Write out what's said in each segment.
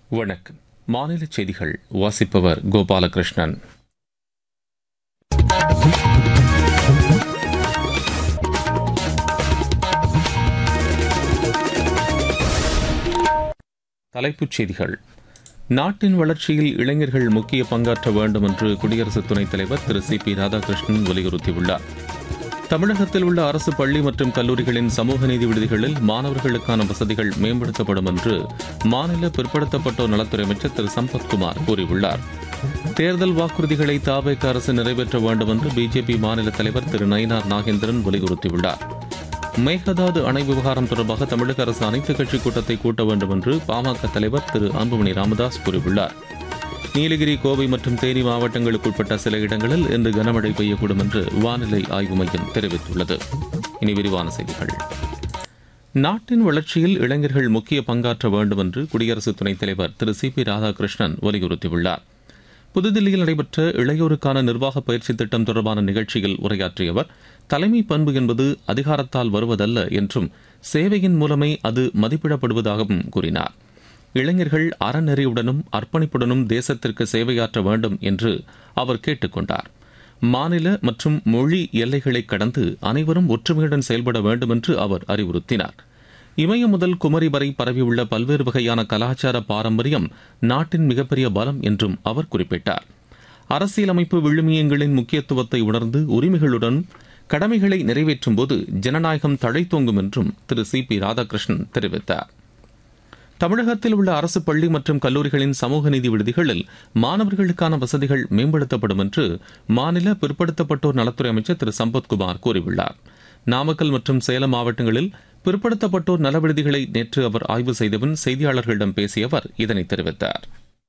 வணக்கம் மாநில செய்திகள் வாசிப்பவர் கோபாலகிருஷ்ணன் தலைப்புச் செய்திகள் நாட்டின் வளர்ச்சியில் இளைஞர்கள் முக்கிய பங்காற்ற வேண்டும் என்று குடியரசு துணைத் தலைவர் திரு சி பி ராதாகிருஷ்ணன் வலியுறுத்தியுள்ளார் தமிழகத்தில் உள்ள அரசு பள்ளி மற்றும் கல்லூரிகளின் சமூக நீதி விடுதிகளில் மாணவர்களுக்கான வசதிகள் மேம்படுத்தப்படும் என்று மாநில பிற்படுத்தப்பட்டோர் நலத்துறை அமைச்சர் திரு சம்பத்குமார் கூறியுள்ளார் தேர்தல் வாக்குறுதிகளை தாவேக அரசு நிறைவேற்ற வேண்டும் என்று பிஜேபி மாநில தலைவர் திரு நயினார் நாகேந்திரன் வலியுறுத்தியுள்ளார் மேகதாது அணை விவகாரம் தொடர்பாக தமிழக அரசு அனைத்துக் கட்சி கூட்டத்தை கூட்ட வேண்டும் என்று பாமக தலைவர் திரு அன்புமணி ராமதாஸ் கூறியுள்ளார் நீலகிரி கோவை மற்றும் தேனி மாவட்டங்களுக்கு உட்பட்ட சில இடங்களில் இன்று கனமழை பெய்யக்கூடும் என்று வானிலை ஆய்வு மையம் தெரிவித்துள்ளது இனி விரிவான செய்திகள் நாட்டின் வளர்ச்சியில் இளைஞர்கள் முக்கிய பங்காற்ற வேண்டும் என்று குடியரசு துணைத் தலைவர் திரு சி பி ராதாகிருஷ்ணன் வலியுறுத்தியுள்ளார் புதுதில்லியில் நடைபெற்ற இளையோருக்கான நிர்வாக பயிற்சி திட்டம் தொடர்பான நிகழ்ச்சியில் உரையாற்றிய அவர் தலைமை பண்பு என்பது அதிகாரத்தால் வருவதல்ல என்றும் சேவையின் மூலமே அது மதிப்பிடப்படுவதாகவும் கூறினார் இளைஞர்கள் அறநெறியுடனும் அர்ப்பணிப்புடனும் தேசத்திற்கு சேவையாற்ற வேண்டும் என்று அவர் கேட்டுக் கொண்டார் மாநில மற்றும் மொழி எல்லைகளை கடந்து அனைவரும் ஒற்றுமையுடன் செயல்பட வேண்டும் என்று அவர் அறிவுறுத்தினார் இமயம் முதல் குமரி வரை பரவியுள்ள பல்வேறு வகையான கலாச்சார பாரம்பரியம் நாட்டின் மிகப்பெரிய பலம் என்றும் அவர் குறிப்பிட்டார் அரசியலமைப்பு விழுமியங்களின் முக்கியத்துவத்தை உணர்ந்து உரிமைகளுடன் கடமைகளை நிறைவேற்றும் போது ஜனநாயகம் தழைத்தோங்கும் என்றும் திரு சி பி ராதாகிருஷ்ணன் தெரிவித்தார் தமிழகத்தில் உள்ள அரசு பள்ளி மற்றும் கல்லூரிகளின் சமூக நீதி விடுதிகளில் மாணவர்களுக்கான வசதிகள் மேம்படுத்தப்படும் என்று மாநில பிற்படுத்தப்பட்டோர் நலத்துறை அமைச்சர் திரு சம்பத்குமார் கூறியுள்ளார் நாமக்கல் மற்றும் சேலம் மாவட்டங்களில் பிற்படுத்தப்பட்டோர் நல விடுதிகளை நேற்று அவர் ஆய்வு செய்தபின் செய்தியாளர்களிடம் பேசிய அவர் இதனை தெரிவித்தார்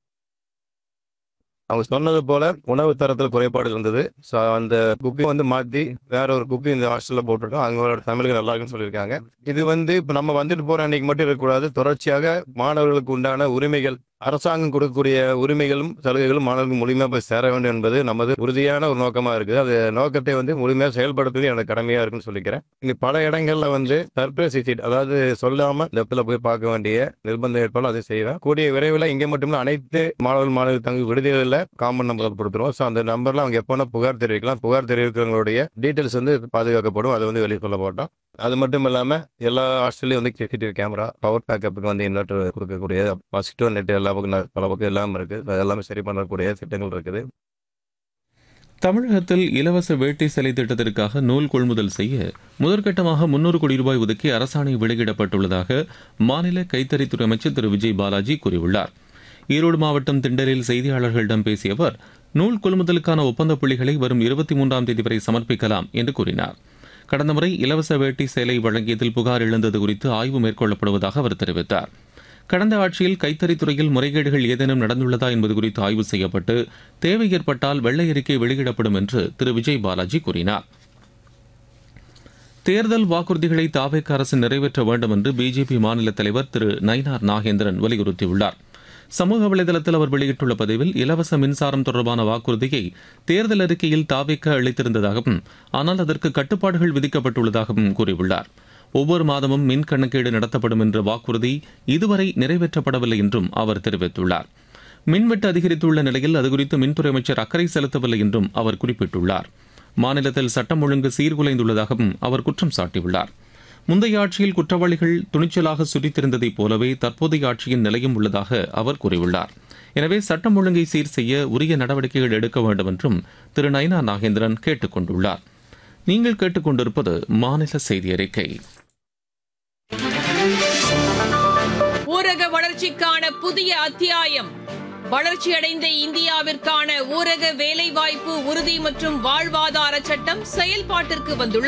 அவங்க சொன்னது போல உணவு தரத்தில் குறைபாடு இருந்தது ஸோ அந்த குக்கிங் வந்து மாற்றி வேற ஒரு குக்கிங் இந்த ஹாஸ்டலில் போட்டிருக்கோம் அவங்களோட தமிழுக்கு நல்லா இருக்குன்னு சொல்லியிருக்காங்க இது வந்து இப்போ நம்ம வந்துட்டு போற அன்னைக்கு மட்டும் இருக்கக்கூடாது தொடர்ச்சியாக மாணவர்களுக்கு உண்டான உரிமைகள் அரசாங்கம் கொடுக்கக்கூடிய உரிமைகளும் சலுகைகளும் மாணவர்களுக்கு முழுமையாக போய் சேர வேண்டும் என்பது நமது உறுதியான ஒரு நோக்கமாக இருக்குது அது நோக்கத்தை வந்து முழுமையாக செயல்படுத்துவது எனக்கு கடமையாக இருக்குன்னு சொல்லிக்கிறேன் இனி பல இடங்கள்ல வந்து சர்ப்ரைஸ் விசிட் அதாவது சொல்லாம இந்த இடத்துல போய் பார்க்க வேண்டிய நிர்பந்தம் ஏற்பாடு அதை செய்வேன் கூடிய விரைவில் இங்கே மட்டுமில்ல அனைத்து மாணவர்கள் மாணவர்கள் தங்க விடுதிகளில் காமன் நம்பர் கொடுத்துருவோம் ஸோ அந்த நம்பர்ல அவங்க எப்போனா புகார் தெரிவிக்கலாம் புகார் தெரிவிக்கிறவங்களுடைய டீட்டெயில்ஸ் வந்து பாதுகாக்கப்படும் அது வந்து வெளியே சொல்ல மாட்டோம் அது மட்டும் இல்லாம எல்லா ஹாஸ்டல்லையும் வந்து சிசிடிவி கேமரா பவர் பேக்கப்புக்கு வந்து இன்வெர்டர் கொடுக்கக்கூடிய பாசிட்டிவ் நெட் எல்லா பக்கம் ந- பல பக்கம் எல்லாம் இருக்கு அது எல்லாமே சரி பண்ணக்கூடிய திட்டங்கள் இருக்குது தமிழகத்தில் இலவச வேட்டி சிலை திட்டத்திற்காக நூல் கொள்முதல் செய்ய முதற்கட்டமாக முன்னூறு கோடி ரூபாய் ஒதுக்கி அரசாணை வெளியிடப்பட்டுள்ளதாக மாநில கைத்தறித்துறை அமைச்சர் திரு விஜய் பாலாஜி கூறியுள்ளார் ஈரோடு மாவட்டம் திண்டலில் செய்தியாளர்களிடம் பேசிய அவர் நூல் கொள்முதலுக்கான ஒப்பந்த புள்ளிகளை வரும் இருபத்தி மூன்றாம் தேதி வரை சமர்ப்பிக்கலாம் என்று கூறினார் கடந்த முறை இலவச வேட்டி சேலை வழங்கியதில் புகார் எழுந்தது குறித்து ஆய்வு மேற்கொள்ளப்படுவதாக அவர் தெரிவித்தார் கடந்த ஆட்சியில் கைத்தறித்துறையில் முறைகேடுகள் ஏதேனும் நடந்துள்ளதா என்பது குறித்து ஆய்வு செய்யப்பட்டு தேவை ஏற்பட்டால் வெள்ளை அறிக்கை வெளியிடப்படும் என்று திரு விஜய் பாலாஜி கூறினார் தேர்தல் வாக்குறுதிகளை தாவேக்க அரசு நிறைவேற்ற வேண்டும் என்று பிஜேபி மாநில தலைவர் திரு நயினார் நாகேந்திரன் வலியுறுத்தியுள்ளார் சமூக வலைதளத்தில் அவர் வெளியிட்டுள்ள பதிவில் இலவச மின்சாரம் தொடர்பான வாக்குறுதியை தேர்தல் அறிக்கையில் தாவேக்க அளித்திருந்ததாகவும் ஆனால் அதற்கு கட்டுப்பாடுகள் விதிக்கப்பட்டுள்ளதாகவும் கூறியுள்ளார் ஒவ்வொரு மாதமும் மின் கணக்கீடு நடத்தப்படும் என்ற வாக்குறுதி இதுவரை நிறைவேற்றப்படவில்லை என்றும் அவர் தெரிவித்துள்ளார் மின்வெட்டு அதிகரித்துள்ள நிலையில் அதுகுறித்து மின்துறை அமைச்சர் அக்கறை செலுத்தவில்லை என்றும் அவர் குறிப்பிட்டுள்ளார் மாநிலத்தில் சட்டம் ஒழுங்கு சீர்குலைந்துள்ளதாகவும் அவர் குற்றம் சாட்டியுள்ளார் முந்தைய ஆட்சியில் குற்றவாளிகள் துணிச்சலாக சுரித்திருந்ததைப் போலவே தற்போதைய ஆட்சியின் நிலையும் உள்ளதாக அவர் கூறியுள்ளார் எனவே சட்டம் ஒழுங்கை சீர் செய்ய உரிய நடவடிக்கைகள் எடுக்க வேண்டும் என்றும் திரு நயினா நாகேந்திரன் கேட்டுக் கொண்டுள்ளார் நீங்கள் கேட்டுக்கொண்டிருப்பது மாநில செய்தி அறிக்கை ஊரக வளர்ச்சிக்கான புதிய அத்தியாயம் வளர்ச்சியடைந்த இந்தியாவிற்கான ஊரக வேலைவாய்ப்பு உறுதி மற்றும் வாழ்வாதார சட்டம் செயல்பாட்டிற்கு வந்துள்ளது